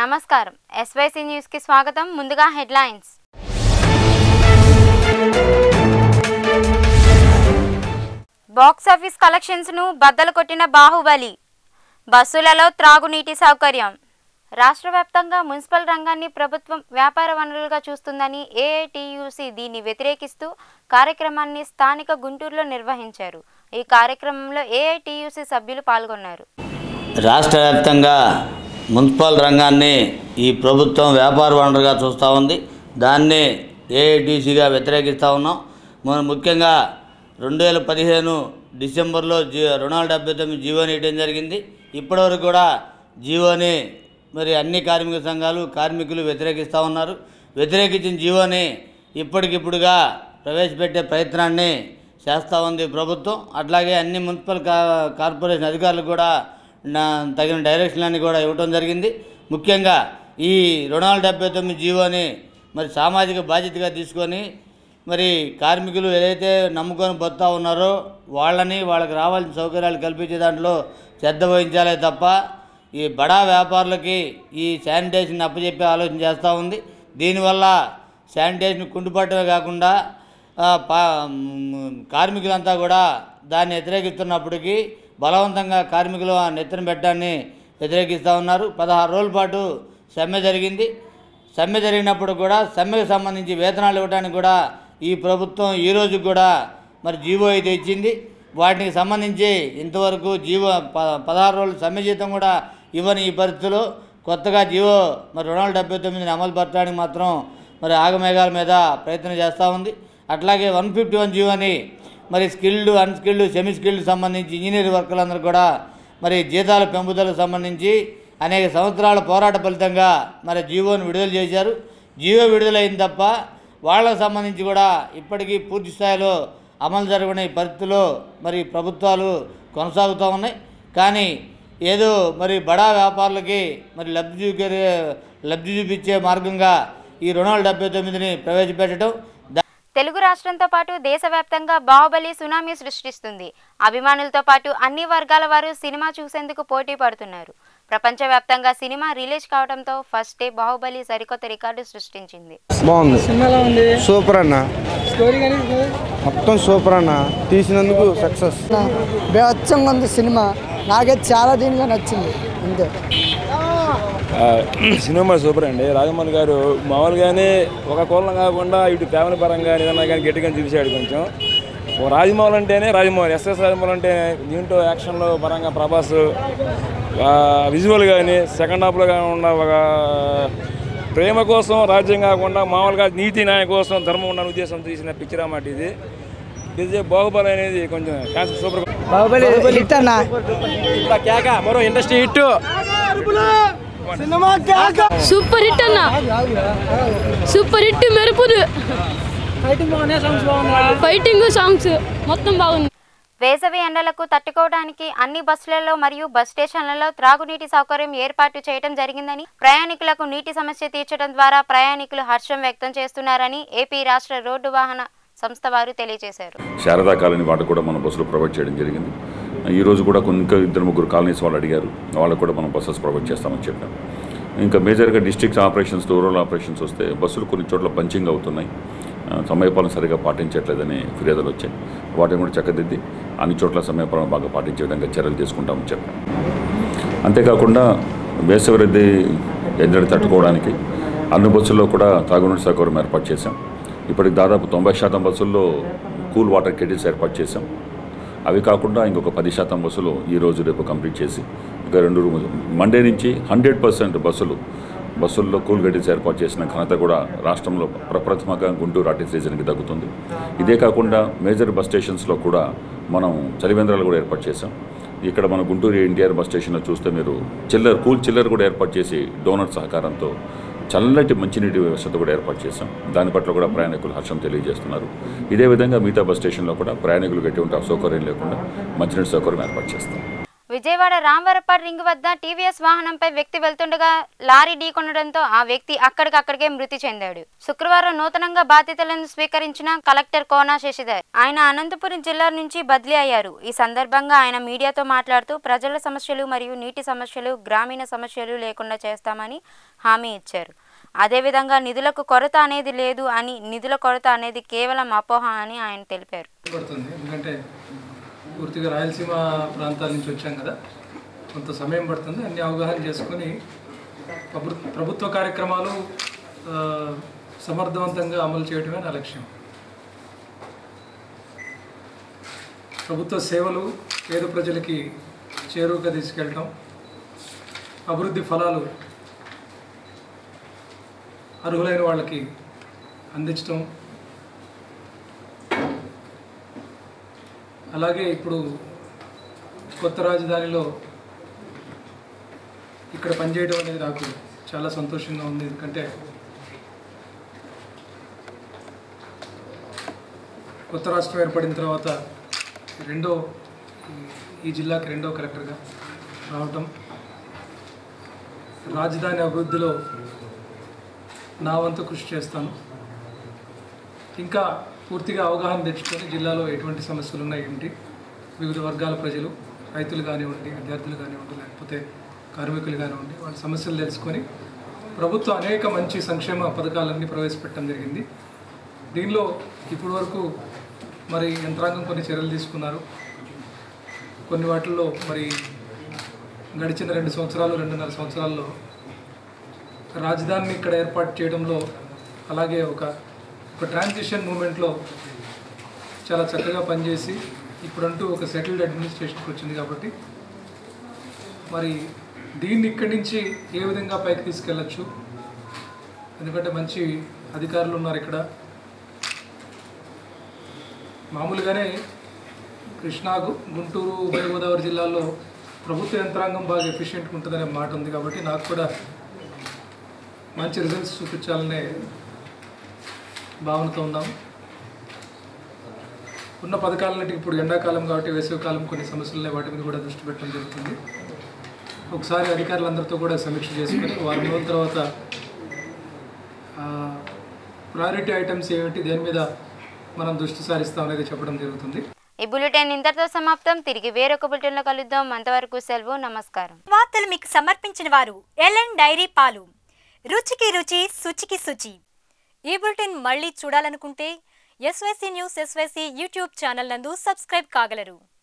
నమస్కారం SYC news కి స్వాగతం ముందుగా హెడ్లైన్స్ బాక్స్ ఆఫీస్ కలెక్షన్స్ ను బద్దలు కొట్టిన బాహుబలి బస్సులలో త్రాగునీటి సౌకర్యం రాష్ట్ర వ్యాప్తంగా మున్సిపల్ రంగాన్ని ప్రభుత్వం వ్యాపార వనరులుగా చూస్తుందని ఏఐటియుసి దీన్ని వ్యతిరేకిస్తూ కార్యక్రమాన్ని స్థానిక గుంటూరులో నిర్వహించారు ఈ కార్యక్రమంలో ఏఐటియుసి సభ్యులు పాల్గొన్నారు రాష్ట్ర వ్యాప్తంగా మున్సిపల్ రంగాన్ని ఈ ప్రభుత్వం వ్యాపార వనరుగా చూస్తూ ఉంది దాన్ని ఏఐటీసీగా వ్యతిరేకిస్తూ ఉన్నాం మనం ముఖ్యంగా రెండు వేల పదిహేను డిసెంబర్లో జీ రెండు వందల డెబ్బై తొమ్మిది జీవోని ఇవ్వడం జరిగింది ఇప్పటివరకు కూడా జీవోని మరి అన్ని కార్మిక సంఘాలు కార్మికులు వ్యతిరేకిస్తూ ఉన్నారు వ్యతిరేకించిన జీవోని ఇప్పటికిప్పుడుగా ప్రవేశపెట్టే ప్రయత్నాన్ని చేస్తూ ఉంది ప్రభుత్వం అట్లాగే అన్ని మున్సిపల్ కా కార్పొరేషన్ అధికారులు కూడా నా తగిన డైరెక్షన్లన్నీ కూడా ఇవ్వడం జరిగింది ముఖ్యంగా ఈ రెండు వందల డెబ్బై తొమ్మిది జీవోని మరి సామాజిక బాధ్యతగా తీసుకొని మరి కార్మికులు ఏదైతే నమ్ముకొని బతుకుతా ఉన్నారో వాళ్ళని వాళ్ళకి రావాల్సిన సౌకర్యాలు కల్పించే దాంట్లో శ్రద్ధ వహించాలే తప్ప ఈ బడా వ్యాపారులకి ఈ శానిటేషన్ అప్పచెప్పే ఆలోచన చేస్తూ ఉంది దీనివల్ల శానిటేషన్ కుంటుపట్టమే కాకుండా ఆ, పా మ్, కార్మికులంతా కూడా దాన్ని వ్యతిరేకిస్తున్నప్పటికీ బలవంతంగా కార్మికులు ఆ నెత్తిన పెట్టడాన్ని వ్యతిరేకిస్తూ ఉన్నారు పదహారు రోజుల పాటు సమ్మె జరిగింది సమ్మె జరిగినప్పుడు కూడా సమ్మెకు సంబంధించి వేతనాలు ఇవ్వడానికి కూడా ఈ ప్రభుత్వం ఈ రోజు కూడా మరి జీవో అయితే ఇచ్చింది వాటికి సంబంధించి ఇంతవరకు జీవో ప పదహారు రోజులు సమ్మె జీతం కూడా ఇవ్వని ఈ పరిస్థితుల్లో కొత్తగా జీవో మరి రెండు వందల డెబ్బై తొమ్మిదిని అమలు పరచడానికి మాత్రం మరి ఆగమేఘాల మీద ప్రయత్నం చేస్తూ ఉంది అట్లాగే వన్ ఫిఫ్టీ వన్ జీవోని మరి స్కిల్డ్ అన్స్కిల్డ్ సెమీ స్కిల్డ్ సంబంధించి ఇంజనీర్ వర్కర్లందరూ కూడా మరి జీతాల పెంపుదలకు సంబంధించి అనేక సంవత్సరాల పోరాట ఫలితంగా మరి జీవోను విడుదల చేశారు జీవో విడుదలైంది తప్ప వాళ్ళకు సంబంధించి కూడా ఇప్పటికీ పూర్తి స్థాయిలో అమలు జరగని పరిస్థితుల్లో మరి ప్రభుత్వాలు కొనసాగుతూ ఉన్నాయి కానీ ఏదో మరి బడా వ్యాపారులకి మరి లబ్ధి చూపే లబ్ధి చూపించే మార్గంగా ఈ రెండు వందల డెబ్బై తొమ్మిదిని ప్రవేశపెట్టడం దా- తెలుగు రాష్ట్రంతో పాటు దేశవ్యాప్తంగా బాహుబలి సునామీ సృష్టిస్తుంది అభిమానులతో పాటు అన్ని వర్గాల వారు సినిమా చూసేందుకు పోటీ పడుతున్నారు ప్రపంచవ్యాప్తంగా సినిమా రిలీజ్ కావడంతో ఫస్ట్ డే బాహుబలి సరికొత్త రికార్డు సృష్టించింది బాగుంది సినిమాలో ఉంది సూపర్ అన్న స్టోరీ కానీ మొత్తం సూపర్ అన్న తీసినందుకు సక్సెస్ బేచ్చంగా ఉంది సినిమా నాకైతే చాలా దీనిగా నచ్చింది అంతే ఆ, సినిమా సూపర్ అండి రాజమౌళి గారు మామూలుగానే ఒక కోణం కాకుండా ఇటు ఫ్యామిలీ పరంగా ఏదన్నా కానీ గట్టిగా చూపించాడు కొంచెం ఓ రాజమౌళి అంటేనే రాజమౌళి ఎస్ఎస్ రాజమౌళి అంటే దీంట్లో యాక్షన్లో పరంగా ప్రభాస్ ఆ, విజువల్ కానీ సెకండ్ హాఫ్లో కాకుండా ఒక ప్రేమ కోసం రాజ్యం కాకుండా మామూలుగా నీతి న్యాయం కోసం ధర్మం ఉన్న ఉద్దేశం తీసిన పిక్చర్ అన్నమాట ఇది ఇది బాహుబలి అనేది కొంచెం కాన్సెప్ట్ సూపర్ బాహుబలి హిట్ అన్న కేక మరో ఇండస్ట్రీ హిట్ సూపర్ హిట్ అన్న సూపర్ హిట్ మెరుపుదు ఫైటింగ్ సాంగ్స్ మొత్తం బాగుంది వేసవి ఎండలకు తట్టుకోవడానికి అన్ని బస్సులలో మరియు బస్ స్టేషన్లలో త్రాగునీటి సౌకర్యం ఏర్పాటు చేయడం జరిగిందని ప్రయాణికులకు నీటి సమస్య తీర్చడం ద్వారా ప్రయాణికులు హర్షం వ్యక్తం చేస్తున్నారని ఏపీ రాష్ట్ర రోడ్డు వాహన సంస్థ వారు తెలియజేశారు శారదా కాలనీ వాటికి కూడా మనం బస్సులు ప్రొవైడ్ చేయడం జరిగింది ఈ రోజు కూడా కొన్ని ఇంకా ఇద్దరు ముగ్గురు కాలనీస్ వాళ్ళు అడిగారు వాళ్ళకు కూడా మనం బస్సెస్ ప్రొవైడ్ చేస్తామని చెప్పాం ఇంకా మేజర్గా డిస్ట్రిక్ట్స్ ఆపరేషన్స్ రూరల్ ఆపరేషన్స్ వస్తే బస్సులు కొన్ని చోట్ల పంచింగ్ అవుతున్నాయి ఆ, సమయపాలన సరిగా పాటించట్లేదని ఫిర్యాదులు వచ్చాయి వాటిని కూడా చక్కదిద్ది అన్ని చోట్ల సమయపాలన బాగా పాటించే విధంగా చర్యలు తీసుకుంటామని చెప్పాం అంతేకాకుండా వేసవి రద్దీ ఎద్దడి తట్టుకోవడానికి అన్ని బస్సుల్లో కూడా తాగునీటి సౌకర్యం ఏర్పాటు చేశాం ఇప్పటికి దాదాపు తొంభై శాతం బస్సుల్లో కూల్ వాటర్ కెటిల్స్ ఏర్పాటు చేశాం అవి కాకుండా ఇంకొక పది శాతం బస్సులు ఈ రోజు రేపు కంప్లీట్ చేసి ఇంకా రెండు రూ- మండే నుంచి హండ్రెడ్ పర్సెంట్ బస్సులు బస్సుల్లో కూల్ గెటిల్స్ ఏర్పాటు చేసిన ఘనత కూడా రాష్ట్రంలో ప్రప్రథమంగా గుంటూరు ఆర్టీసీ రీజన్కి దక్కుతుంది ఇదే కాకుండా మేజర్ బస్ స్టేషన్స్లో కూడా మనం చలివేంద్రాలు కూడా ఏర్పాటు చేశాం ఇక్కడ మన గుంటూరు ఎన్టీఆర్ బస్ స్టేషన్లో చూస్తే మీరు చిల్లర్ కూల్ చిల్లర్ కూడా ఏర్పాటు చేసి డోనర్ సహకారంతో చల్లటి మంచినీటి వ్యవస్థ కూడా ఏర్పాటు చేశాం దాని పట్ల కూడా ప్రయాణికులు హర్షం తెలియజేస్తున్నారు ఇదే విధంగా మిగతా బస్ స్టేషన్లో కూడా ప్రయాణికులకు ఎటువంటి అసౌకర్యం లేకుండా మంచినీటి సౌకర్యం ఏర్పాటు చేస్తాం విజయవాడ రామవరపాడు రింగ్ వద్ద టీవీఎస్ వాహనంపై వ్యక్తి వెళ్తుండగా లారీ ఢీకొనడంతో ఆ వ్యక్తి అక్కడికక్కడికే మృతి చెందాడు శుక్రవారం నూతనంగా బాధ్యతలను స్వీకరించిన కలెక్టర్ కోనా శశిధర్ ఆయన అనంతపురం జిల్లా నుంచి బదిలీ అయ్యారు ఈ సందర్భంగా ఆయన మీడియాతో మాట్లాడుతూ ప్రజల సమస్యలు మరియు నీటి సమస్యలు గ్రామీణ సమస్యలు లేకుండా చేస్తామని హామీ ఇచ్చారు అదేవిధంగా నిధులకు కొరత అనేది లేదు అని నిధుల కొరత అనేది కేవలం అపోహ అని ఆయన తెలిపారు పడుతుంది ఎందుకంటే పూర్తిగా రాయలసీమ ప్రాంతాల నుంచి వచ్చాం కదా కొంత సమయం పడుతుంది అన్ని అవగాహన చేసుకొని ప్రభు- ప్రభుత్వ కార్యక్రమాలు ఆ, సమర్థవంతంగా అమలు చేయడమే నా లక్ష్యం ప్రభుత్వ సేవలు పేద ప్రజలకి చేరువుగా తీసుకెళ్ళటం అభివృద్ధి ఫలాలు అర్హులైన వాళ్ళకి అందించడం అలాగే ఇప్పుడు కొత్త రాజధానిలో ఇక్కడ పనిచేయడం అనేది నాకు చాలా సంతోషంగా ఉంది ఎందుకంటే కొత్త రాష్ట్రం ఏర్పడిన తర్వాత రెండో ఈ- ఈ జిల్లాకి రెండో కలెక్టర్గా రావటం రాజధాని అభివృద్ధిలో నా వంతు కృషి చేస్తాను ఇంకా పూర్తిగా అవగాహన తెచ్చుకొని జిల్లాలో ఎటువంటి సమస్యలు ఉన్నాయి ఏంటి వివిధ వర్గాల ప్రజలు రైతులు కానివ్వండి విద్యార్థులు కానివ్వండి లేకపోతే కార్మికులు కానివ్వండి వాళ్ళ సమస్యలు తెలుసుకొని ప్రభుత్వం అనేక మంచి సంక్షేమ పథకాలన్నీ ప్రవేశపెట్టడం జరిగింది దీనిలో ఇప్పటి వరకు మరి యంత్రాంగం కొన్ని చర్యలు తీసుకున్నారు కొన్ని వాటిల్లో మరి గడిచిన రెండు సంవత్సరాలు రెండున్నర సంవత్సరాల్లో రాజధానిని ఇక్కడ ఏర్పాటు చేయడంలో అలాగే ఒక ఒక ట్రాన్సిషన్ మూమెంట్లో చాలా చక్కగా పనిచేసి ఇప్పుడంటూ ఒక సెటిల్డ్ అడ్మినిస్ట్రేషన్కి వచ్చింది కాబట్టి మరి దీన్ని ఇక్కడి నుంచి ఏ విధంగా పైకి తీసుకెళ్ళచ్చు ఎందుకంటే మంచి అధికారులు ఉన్నారు ఇక్కడ మామూలుగానే కృష్ణా గు- గుంటూరు ఉభయ గోదావరి జిల్లాల్లో ప్రభుత్వ యంత్రాంగం బాగా ఎఫిషియెంట్గా ఉంటుందనే మాట ఉంది కాబట్టి నాకు కూడా మంచి రిజల్ట్స్ చూపించాలనే భావనతో ఉన్నాం ఉన్న పథకాలన్నిటికి ఇప్పుడు ఎండాకాలం కాబట్టి వేసవికాలం కొన్ని సమస్యలు ఉన్నాయి వాటి మీద కూడా దృష్టి పెట్టడం జరుగుతుంది ఒకసారి అధికారులందరితో కూడా సమీక్ష చేసుకొని వారం రోజుల తర్వాత ప్రయారిటీ ఐటమ్స్ ఏమిటి దేని మీద మనం దృష్టి సారిస్తాం అనేది చెప్పడం జరుగుతుంది ఈ బులెటిన్ ఇంతటితో సమాప్తం తిరిగి వేరొక బులెటిన్లో కలుద్దాం అంతవరకు సెలవు నమస్కారం వార్తలు మీకు సమర్పించిన వారు ఎల్ఎన్ డైరీ పాలు రుచికి రుచి శుచికి శుచి ఈ బులెటిన్ మళ్ళీ చూడాలనుకుంటే SYC news SYC YouTube channel నందు సబ్స్క్రైబ్ కాగలరు